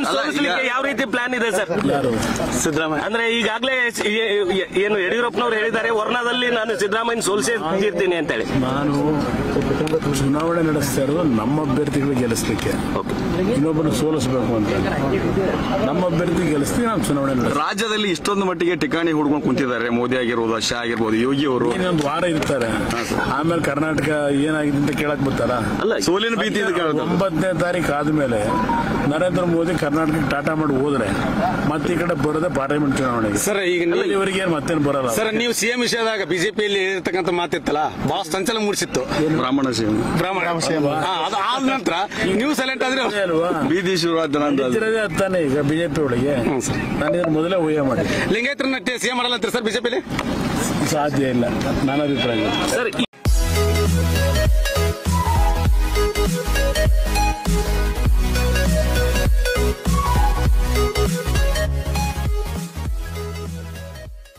ಸೋಲಿಸಲಿಕ್ಕೆ ಯಾವ ರೀತಿ ಪ್ಲಾನ್ ಇದೆ ಸರ್ ಯಾರು ಸಿದ್ದರಾಮಯ್ಯ ಅಂದ್ರೆ ಈಗಾಗಲೇ ಏನು ಯಡಿಯೂರಪ್ಪನವರು ಹೇಳಿದ್ದಾರೆ ವರ್ಣದಲ್ಲಿ ನಾನು ಸಿದ್ದರಾಮಯ್ಯ ಸೋಲಿಸಿ ತೀರ್ತೀನಿ ಅಂತೇಳಿ ನಾನು ಚುನಾವಣೆ ನಡೆಸ್ತಾ ಇರೋದು ನಮ್ಮ ಅಭ್ಯರ್ಥಿಗಳು ಗೆಲ್ಲಿಸ್ಲಿಕ್ಕೆ ಇನ್ನೊಬ್ಬರು ಸೋಲಿಸಬೇಕು ಅಂತ ನಮ್ಮ ಅಭ್ಯರ್ಥಿ ಗೆಲ್ಲಿಸ್ತೀವಿ ನಾವು ಚುನಾವಣೆ ನಡೆಸ್ತೀವಿ ರಾಜ್ಯದಲ್ಲಿ ಇಷ್ಟೊಂದು ಮಟ್ಟಿಗೆ ಟಿಕಾಣಿ ಹುಡ್ಕೊಂಡು ಕುಂತಿದ್ದಾರೆ ಮೋದಿ ಆಗಿರ್ಬೋದು ಶಾ ಆಗಿರ್ಬೋದು ಯೋಗಿ ಅವರು ಇನ್ನೊಂದು ವಾರ ಇರ್ತಾರೆ ಆಮೇಲೆ ಕರ್ನಾಟಕ ಏನಾಗಿದೆ ಅಂತ ಕೇಳಕ್ ಬರ್ತಾರ ಅಲ್ಲ ಸೋಲಿನ ಭೀತಿಯಿಂದ ಕೇಳೋದು ಒಂಬತ್ತನೇ ತಾರೀಕು ಆದ್ಮೇಲೆ ನರೇಂದ್ರ ಮೋದಿ ಕರ್ನಾಟಕಕ್ಕೆ ಟಾಟಾ ಮಾಡಿ ಹೋದ್ರೆ ಮತ್ತೆ ಈ ಕಡೆ ಬರೋದೇ ಪಾರ್ಲಿಮೆಂಟ್ ಚುನಾವಣೆಗೆ ಸರ್ ಈಗ ನೀವು ಇವರಿಗೆ ಏನು ಮತ್ತೇನು ಬರಲ್ಲ ಸರ್ ನೀವು ಸಿಎಂ ವಿಷಯದಾಗ ಬಿಜೆಪಿಯಲ್ಲಿ ಇರ್ತಕ್ಕಂಥ ಮಾತಿತ್ತಲ್ಲ ಬಹಳ ಸಂಚಲನ ಮೂಡಿಸಿತ್ತು ಬ್ರಾಹ್ಮಣ ಸೇವೆ ಬ್ರಾಹ್ಮಣ ಹಾ, ಅದು ಆದ ನಂತರ ನೀವು ಸೈಲೆಂಟ್ ಆದ್ರೆ ಅದೇ ಅಲ್ವಾ ಬೀದಿ ಶುರುವಾದ ನಂತರ ಇದ್ದಿರೋದೇ ಅತ್ತಾನೆ ಈಗ ಬಿಜೆಪಿ ಒಳಗೆ ನಾನು ಇದನ್ನ ಮೊದಲೇ ಊಹೆ ಮಾಡಿ ಲಿಂಗಾಯತರನ್ನ ಸಿಎಂ ಮಾಡಲ್ಲ ಅಂತೀರಿ ಸರ್ ಬಿಜೆಪಿಲಿ ಸಾಧ್ಯ ಇಲ್ಲ ನನ್ನ ಅಭಿಪ್ರಾಯ ಸರ್